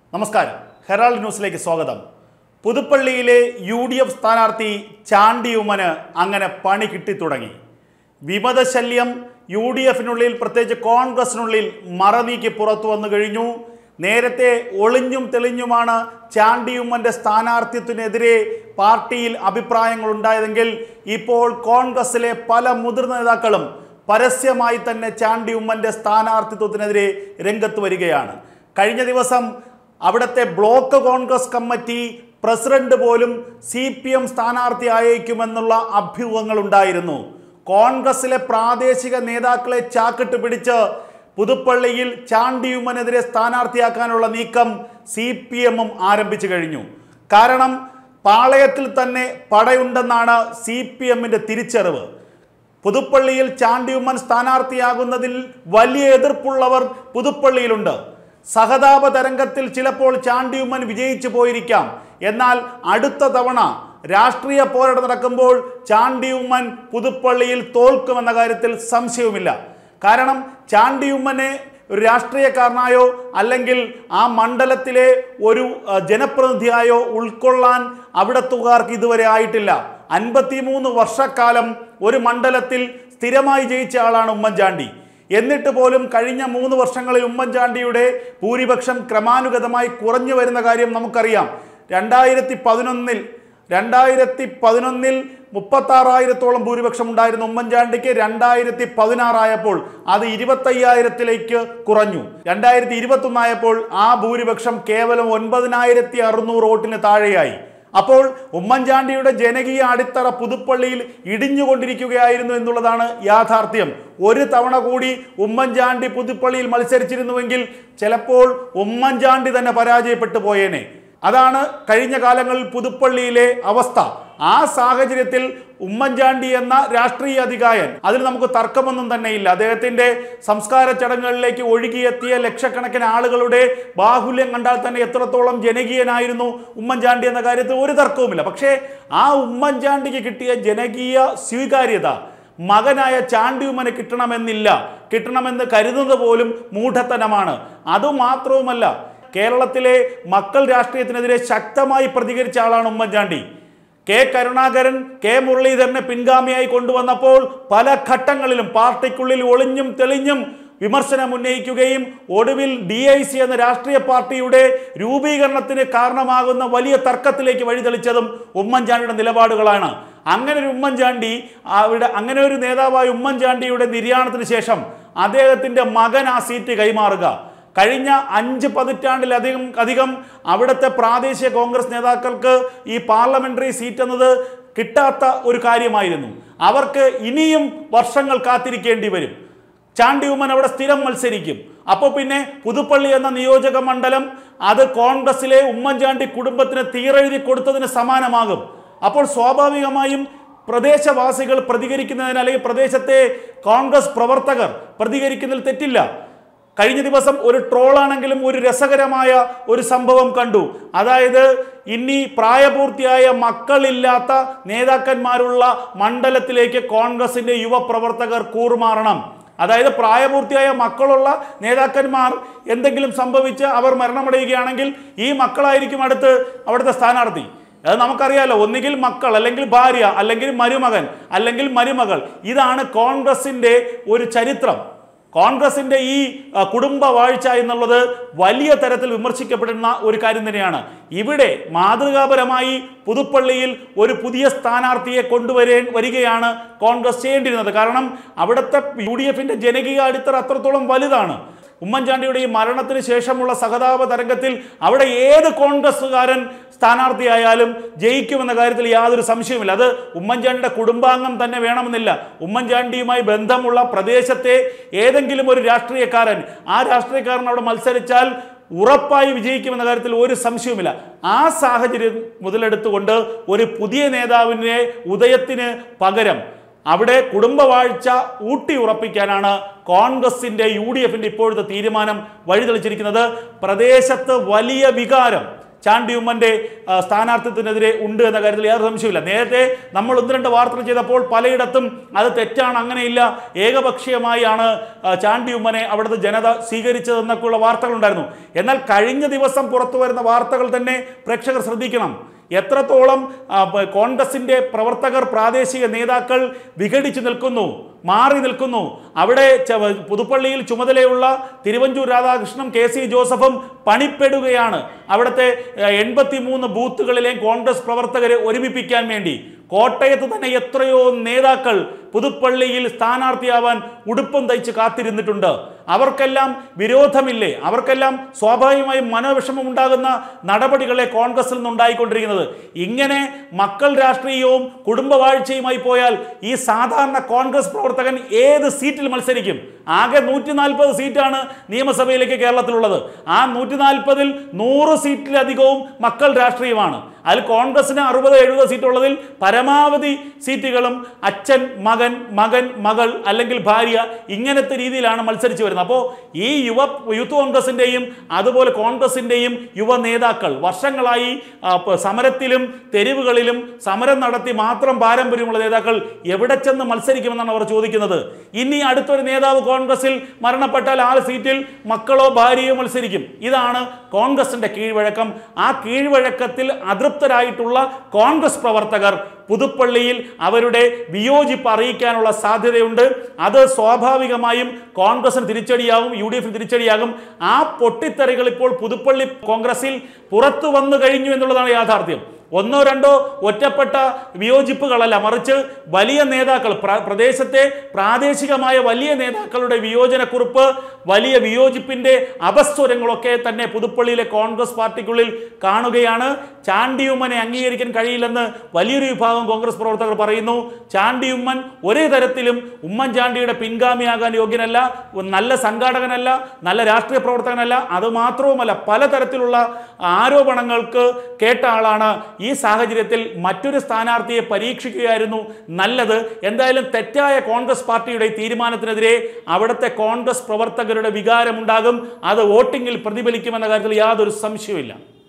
നമസ്കാരം ഹെറാൾഡ് ന്യൂസിലേക്ക് സ്വാഗതം പുതുപ്പള്ളിയിലെ യു ഡി എഫ് സ്ഥാനാർത്ഥി ചാണ്ടി ഉമ്മന് അങ്ങനെ പണി കിട്ടിത്തുടങ്ങി വിമതശല്യം യു ഡി എഫിനുള്ളിൽ പ്രത്യേകിച്ച് കോൺഗ്രസിനുള്ളിൽ മറനീക്കി പുറത്തു വന്നു കഴിഞ്ഞു നേരത്തെ ഒളിഞ്ഞും തെളിഞ്ഞുമാണ് ചാണ്ടി ഉമ്മന്റെ സ്ഥാനാർത്ഥിത്വത്തിനെതിരെ പാർട്ടിയിൽ അഭിപ്രായങ്ങൾ ഉണ്ടായതെങ്കിൽ ഇപ്പോൾ കോൺഗ്രസിലെ പല മുതിർന്ന നേതാക്കളും പരസ്യമായി തന്നെ ചാണ്ടി ഉമ്മന്റെ സ്ഥാനാർത്ഥിത്വത്തിനെതിരെ രംഗത്ത് വരികയാണ് കഴിഞ്ഞ ദിവസം അവിടുത്തെ ബ്ലോക്ക് കോൺഗ്രസ് കമ്മിറ്റി പ്രസിഡന്റ് പോലും സി പി എം സ്ഥാനാർത്ഥി അയക്കുമെന്നുള്ള അഭ്യൂഹങ്ങൾ ഉണ്ടായിരുന്നു കോൺഗ്രസിലെ പ്രാദേശിക നേതാക്കളെ ചാക്കിട്ട് പിടിച്ച് പുതുപ്പള്ളിയിൽ ചാണ്ടിയുമ്മനെതിരെ സ്ഥാനാർത്ഥിയാക്കാനുള്ള നീക്കം സി പി എമ്മും ആരംഭിച്ചു കഴിഞ്ഞു കാരണം പാളയത്തിൽ തന്നെ പടയുണ്ടെന്നാണ് സി പി എമ്മിൻ്റെ തിരിച്ചറിവ് പുതുപ്പള്ളിയിൽ ചാണ്ടിയുമ്മൻ സ്ഥാനാർത്ഥിയാകുന്നതിൽ വലിയ എതിർപ്പുള്ളവർ പുതുപ്പള്ളിയിലുണ്ട് സഹതാപ തരംഗത്തിൽ ചിലപ്പോൾ ചാണ്ടിയുമ്മൻ വിജയിച്ചു പോയിരിക്കാം എന്നാൽ അടുത്ത തവണ രാഷ്ട്രീയ പോരാട്ടം നടക്കുമ്പോൾ ചാണ്ടിയുമ്മൻ പുതുപ്പള്ളിയിൽ തോൽക്കുമെന്ന കാര്യത്തിൽ സംശയവുമില്ല കാരണം ചാണ്ടിയുമ്മനെ ഒരു രാഷ്ട്രീയക്കാരനായോ അല്ലെങ്കിൽ ആ മണ്ഡലത്തിലെ ഒരു അഹ്, ജനപ്രതിനിധിയായോ ഉൾക്കൊള്ളാൻ അവിടത്തുകാർക്ക് ഇതുവരെ ആയിട്ടില്ല അൻപത്തിമൂന്ന് വർഷക്കാലം ഒരു മണ്ഡലത്തിൽ സ്ഥിരമായി ജയിച്ച ആളാണ് ഉമ്മൻചാണ്ടി എന്നിട്ട് പോലും കഴിഞ്ഞ മൂന്ന് വർഷങ്ങളിൽ ഉമ്മൻചാണ്ടിയുടെ ഭൂരിപക്ഷം ക്രമാനുഗതമായി കുറഞ്ഞു വരുന്ന കാര്യം നമുക്കറിയാം രണ്ടായിരത്തി പതിനൊന്നിൽ രണ്ടായിരത്തി പതിനൊന്നിൽ മുപ്പത്താറായിരത്തോളം ഭൂരിപക്ഷം ഉണ്ടായിരുന്ന ഉമ്മൻചാണ്ടിക്ക് രണ്ടായിരത്തി പതിനാറായപ്പോൾ അത് ഇരുപത്തയ്യായിരത്തിലേക്ക് കുറഞ്ഞു രണ്ടായിരത്തി ഇരുപത്തൊന്നായപ്പോൾ ആ ഭൂരിപക്ഷം കേവലം ഒൻപതിനായിരത്തി അറുന്നൂറ് വോട്ടിന് താഴെയായി അപ്പോൾ ഉമ്മൻചാണ്ടിയുടെ ജനകീയ അടിത്തറ പുതുപ്പള്ളിയിൽ ഇടിഞ്ഞുകൊണ്ടിരിക്കുകയായിരുന്നു എന്നുള്ളതാണ് യാഥാർത്ഥ്യം ഒരു തവണ കൂടി ഉമ്മൻചാണ്ടി പുതുപ്പള്ളിയിൽ മത്സരിച്ചിരുന്നുവെങ്കിൽ ചിലപ്പോൾ ഉമ്മൻചാണ്ടി തന്നെ പരാജയപ്പെട്ടു പോയേനെ അതാണ് കഴിഞ്ഞ കാലങ്ങളിൽ പുതുപ്പള്ളിയിലെ അവസ്ഥ ആ സാഹചര്യത്തിൽ ഉമ്മൻചാണ്ടി എന്ന രാഷ്ട്രീയ അധികായൻ അതിൽ നമുക്ക് തർക്കമൊന്നും തന്നെയില്ല അദ്ദേഹത്തിന്റെ സംസ്കാര ചടങ്ങുകളിലേക്ക് ഒഴുകിയെത്തിയ ലക്ഷക്കണക്കിന് ആളുകളുടെ ബാഹുല്യം കണ്ടാൽ തന്നെ എത്രത്തോളം ജനകീയനായിരുന്നു ഉമ്മൻചാണ്ടി എന്ന കാര്യത്തിൽ ഒരു തർക്കവുമില്ല പക്ഷേ ആ ഉമ്മൻചാണ്ടിക്ക് കിട്ടിയ ജനകീയ സ്വീകാര്യത മകനായ ചാണ്ടിയുമ്മന് കിട്ടണമെന്നില്ല കിട്ടണമെന്ന് കരുതുന്നത് പോലും മൂഢത്തനമാണ് അതുമാത്രവുമല്ല കേരളത്തിലെ മക്കൾ രാഷ്ട്രീയത്തിനെതിരെ ശക്തമായി പ്രതികരിച്ച ആളാണ് ഉമ്മൻചാണ്ടി കെ കരുണാകരൻ കെ മുരളീധരനെ പിൻഗാമിയായി കൊണ്ടുവന്നപ്പോൾ പല ഘട്ടങ്ങളിലും പാർട്ടിക്കുള്ളിൽ ഒളിഞ്ഞും തെളിഞ്ഞും വിമർശനം ഉന്നയിക്കുകയും ഒടുവിൽ ഡി ഐ സി എന്ന രാഷ്ട്രീയ പാർട്ടിയുടെ രൂപീകരണത്തിന് കാരണമാകുന്ന വലിയ തർക്കത്തിലേക്ക് വഴിതെളിച്ചതും ഉമ്മൻചാണ്ടിയുടെ നിലപാടുകളാണ് അങ്ങനെ ഒരു ഉമ്മൻചാണ്ടി അവിടെ അങ്ങനെ ഒരു നേതാവായ ഉമ്മൻചാണ്ടിയുടെ നിര്യാണത്തിന് ശേഷം അദ്ദേഹത്തിൻ്റെ മകൻ ആ സീറ്റ് കൈമാറുക കഴിഞ്ഞ അഞ്ച് പതിറ്റാണ്ടിലധികം അധികം അവിടുത്തെ പ്രാദേശിക കോൺഗ്രസ് നേതാക്കൾക്ക് ഈ പാർലമെന്ററി സീറ്റ് എന്നത് കിട്ടാത്ത ഒരു കാര്യമായിരുന്നു അവർക്ക് ഇനിയും വർഷങ്ങൾ കാത്തിരിക്കേണ്ടി വരും ചാണ്ടി ഉമ്മൻ അവിടെ സ്ഥിരം മത്സരിക്കും അപ്പോൾ പിന്നെ പുതുപ്പള്ളി എന്ന നിയോജക മണ്ഡലം അത് കോൺഗ്രസിലെ ഉമ്മൻചാണ്ടി കുടുംബത്തിന് തീരെഴുതി കൊടുത്തതിന് സമാനമാകും അപ്പോൾ സ്വാഭാവികമായും പ്രദേശവാസികൾ പ്രതികരിക്കുന്നതിന് അല്ലെങ്കിൽ പ്രദേശത്തെ കോൺഗ്രസ് പ്രവർത്തകർ പ്രതികരിക്കുന്നതിൽ തെറ്റില്ല കഴിഞ്ഞ ദിവസം ഒരു ട്രോളാണെങ്കിലും ഒരു രസകരമായ ഒരു സംഭവം കണ്ടു അതായത് ഇനി പ്രായപൂർത്തിയായ മക്കളില്ലാത്ത നേതാക്കന്മാരുള്ള മണ്ഡലത്തിലേക്ക് കോൺഗ്രസിന്റെ യുവപ്രവർത്തകർ കൂറുമാറണം അതായത് പ്രായപൂർത്തിയായ മക്കളുള്ള നേതാക്കന്മാർ എന്തെങ്കിലും സംഭവിച്ച് അവർ മരണമടയുകയാണെങ്കിൽ ഈ മക്കളായിരിക്കും അടുത്ത് അവിടുത്തെ സ്ഥാനാർത്ഥി അത് നമുക്കറിയാലോ ഒന്നുകിൽ മക്കൾ അല്ലെങ്കിൽ ഭാര്യ അല്ലെങ്കിൽ മരുമകൻ അല്ലെങ്കിൽ മരുമകൾ ഇതാണ് കോൺഗ്രസിന്റെ ഒരു ചരിത്രം കോൺഗ്രസിന്റെ ഈ അഹ്, കുടുംബ വാഴ്ച എന്നുള്ളത് വലിയ തരത്തിൽ വിമർശിക്കപ്പെടുന്ന ഒരു കാര്യം തന്നെയാണ് ഇവിടെ മാതൃകാപരമായി പുതുപ്പള്ളിയിൽ ഒരു പുതിയ സ്ഥാനാർത്ഥിയെ കൊണ്ടുവരേ വരികയാണ് കോൺഗ്രസ് ചെയ്യേണ്ടിയിരുന്നത് കാരണം അവിടുത്തെ യു ഡി എഫിന്റെ ജനകീയ അടിത്തറ അത്രത്തോളം വലുതാണ് ഉമ്മൻചാണ്ടിയുടെ ഈ മരണത്തിന് ശേഷമുള്ള സഹതാപ തരംഗത്തിൽ അവിടെ ഏത് കോൺഗ്രസ്സുകാരൻ സ്ഥാനാർത്ഥിയായാലും ജയിക്കുമെന്ന കാര്യത്തിൽ യാതൊരു സംശയവുമില്ല അത് ഉമ്മൻചാണ്ടിയുടെ കുടുംബാംഗം തന്നെ വേണമെന്നില്ല ഉമ്മൻചാണ്ടിയുമായി ബന്ധമുള്ള പ്രദേശത്തെ ഏതെങ്കിലും ഒരു രാഷ്ട്രീയക്കാരൻ ആ രാഷ്ട്രീയക്കാരൻ അവിടെ മത്സരിച്ചാൽ ഉറപ്പായി വിജയിക്കുമെന്ന കാര്യത്തിൽ ഒരു സംശയവുമില്ല ആ സാഹചര്യം മുതലെടുത്തുകൊണ്ട് ഒരു പുതിയ നേതാവിനെ ഉദയത്തിന് പകരം അവിടെ കുടുംബവാഴ്ച ഊട്ടി ഉറപ്പിക്കാനാണ് കോൺഗ്രസിന്റെ യു ഡി എഫിന്റെ ഇപ്പോഴത്തെ തീരുമാനം വഴിതെളിച്ചിരിക്കുന്നത് പ്രദേശത്ത് വലിയ വികാരം ചാണ്ടി ഉമ്മന്റെ ആ, സ്ഥാനാർത്ഥിത്വത്തിനെതിരെ ഉണ്ട് എന്ന കാര്യത്തിൽ യാതൊരു സംശയമില്ല നേരത്തെ നമ്മൾ ഒന്ന് രണ്ട് വാർത്തകൾ ചെയ്തപ്പോൾ പലയിടത്തും അത് തെറ്റാണ് അങ്ങനെയില്ല ഏകപക്ഷീയമായാണ് ആ, ചാണ്ടി ഉമ്മനെ അവിടുത്തെ ജനത സ്വീകരിച്ചതെന്നൊക്കെയുള്ള വാർത്തകളുണ്ടായിരുന്നു എന്നാൽ കഴിഞ്ഞ ദിവസം പുറത്തു വരുന്ന വാർത്തകൾ തന്നെ പ്രേക്ഷകർ ശ്രദ്ധിക്കണം എത്രത്തോളം ആ, പ- കോൺഗ്രസിന്റെ പ്രവർത്തകർ പ്രാദേശിക നേതാക്കൾ വിഘടിച്ചു നിൽക്കുന്നു മാറി നിൽക്കുന്നു അവിടെ ച- പുതുപ്പള്ളിയിൽ ചുമതലയുള്ള തിരുവഞ്ചൂർ രാധാകൃഷ്ണനും കെ സി ജോസഫും പണിപ്പെടുകയാണ് അവിടുത്തെ എൺപത്തി മൂന്ന് ബൂത്തുകളിലെയും കോൺഗ്രസ് പ്രവർത്തകരെ ഒരുമിപ്പിക്കാൻ വേണ്ടി കോട്ടയത്ത് തന്നെ എത്രയോ നേതാക്കൾ പുതുപ്പള്ളിയിൽ സ്ഥാനാർത്ഥിയാവാൻ ഉടുപ്പം തയ്ച്ച് കാത്തിരുന്നിട്ടുണ്ട് അവർക്കെല്ലാം വിരോധമില്ലേ അവർക്കെല്ലാം സ്വാഭാവികമായും മനോവിഷമം ഉണ്ടാകുന്ന നടപടികളെ കോൺഗ്രസിൽ നിന്നുണ്ടായിക്കൊണ്ടിരിക്കുന്നത് ഇങ്ങനെ മക്കൾ രാഷ്ട്രീയവും കുടുംബവാഴ്ചയുമായി പോയാൽ ഈ സാധാരണ കോൺഗ്രസ് പ്രവർത്തകൻ ഏത് സീറ്റിൽ മത്സരിക്കും ആകെ നൂറ്റി നാൽപ്പത് സീറ്റാണ് നിയമസഭയിലേക്ക് കേരളത്തിലുള്ളത് ആ നൂറ്റി നാൽപ്പതിൽ നൂറ് സീറ്റിലധികവും മക്കൾ രാഷ്ട്രീയമാണ് അതിൽ കോൺഗ്രസിന് അറുപത് എഴുപത് സീറ്റുള്ളതിൽ പരമാവധി സീറ്റുകളും അച്ഛൻ മകൻ മകൻ മകൾ അല്ലെങ്കിൽ ഭാര്യ ഇങ്ങനത്തെ രീതിയിലാണ് മത്സരിച്ച് വരുന്നത് അപ്പോൾ ഈ യുവ യൂത്ത് കോൺഗ്രസിൻ്റെയും അതുപോലെ കോൺഗ്രസിൻ്റെയും യുവ നേതാക്കൾ വർഷങ്ങളായി ആ, പ- സമരത്തിലും തെരുവുകളിലും സമരം നടത്തി മാത്രം പാരമ്പര്യമുള്ള നേതാക്കൾ എവിടെ ചെന്ന് മത്സരിക്കുമെന്നാണ് അവർ ചോദിക്കുന്നത് ഇനി അടുത്തൊരു നേതാവ് കോൺഗ്രസിൽ മരണപ്പെട്ടാൽ ആ സീറ്റിൽ മക്കളോ ഭാര്യയോ മത്സരിക്കും ഇതാണ് കോൺഗ്രസിന്റെ കീഴ്വഴക്കം ആ കീഴ്വഴക്കത്തിൽ അതൃപ്തരായിട്ടുള്ള കോൺഗ്രസ് പ്രവർത്തകർ പുതുപ്പള്ളിയിൽ അവരുടെ വിയോജിപ്പ് അറിയിക്കാനുള്ള സാധ്യതയുണ്ട് അത് സ്വാഭാവികമായും കോൺഗ്രസിന് തിരിച്ചടിയാകും യു ഡി എഫിന് തിരിച്ചടിയാകും ആ പൊട്ടിത്തെറികൾ ഇപ്പോൾ പുതുപ്പള്ളി കോൺഗ്രസിൽ പുറത്തു വന്നു കഴിഞ്ഞു എന്നുള്ളതാണ് യാഥാർത്ഥ്യം ഒന്നോ രണ്ടോ ഒറ്റപ്പെട്ട വിയോജിപ്പുകളല്ല മറിച്ച് വലിയ നേതാക്കൾ പ്ര- പ്രദേശത്തെ പ്രാദേശികമായ വലിയ നേതാക്കളുടെ വിയോജനക്കുറിപ്പ് വലിയ വിയോജിപ്പിന്റെ അപസ്വരങ്ങളൊക്കെ തന്നെ പുതുപ്പള്ളിയിലെ കോൺഗ്രസ് പാർട്ടിക്കുള്ളിൽ കാണുകയാണ് ചാണ്ടിയുമ്മനെ അംഗീകരിക്കാൻ കഴിയില്ലെന്ന് വലിയൊരു വിഭാഗം കോൺഗ്രസ് പ്രവർത്തകർ പറയുന്നു ചാണ്ടിയുമ്മൻ ഒരേ തരത്തിലും ഉമ്മൻചാണ്ടിയുടെ പിൻഗാമിയാകാൻ യോഗ്യനല്ല നല്ല സംഘാടകനല്ല നല്ല രാഷ്ട്രീയ പ്രവർത്തകനല്ല അത് മാത്രവുമല്ല പലതരത്തിലുള്ള ആരോപണങ്ങൾക്ക് കേട്ട ആളാണ് ഈ സാഹചര്യത്തിൽ മറ്റൊരു സ്ഥാനാർത്ഥിയെ പരീക്ഷിക്കുകയായിരുന്നു നല്ലത് എന്തായാലും തെറ്റായ കോൺഗ്രസ് പാർട്ടിയുടെ ഈ തീരുമാനത്തിനെതിരെ അവിടുത്തെ കോൺഗ്രസ് പ്രവർത്തകരുടെ വികാരമുണ്ടാകും അത് വോട്ടിങ്ങിൽ പ്രതിഫലിക്കുമെന്ന കാര്യത്തിൽ യാതൊരു സംശയവുമില്ല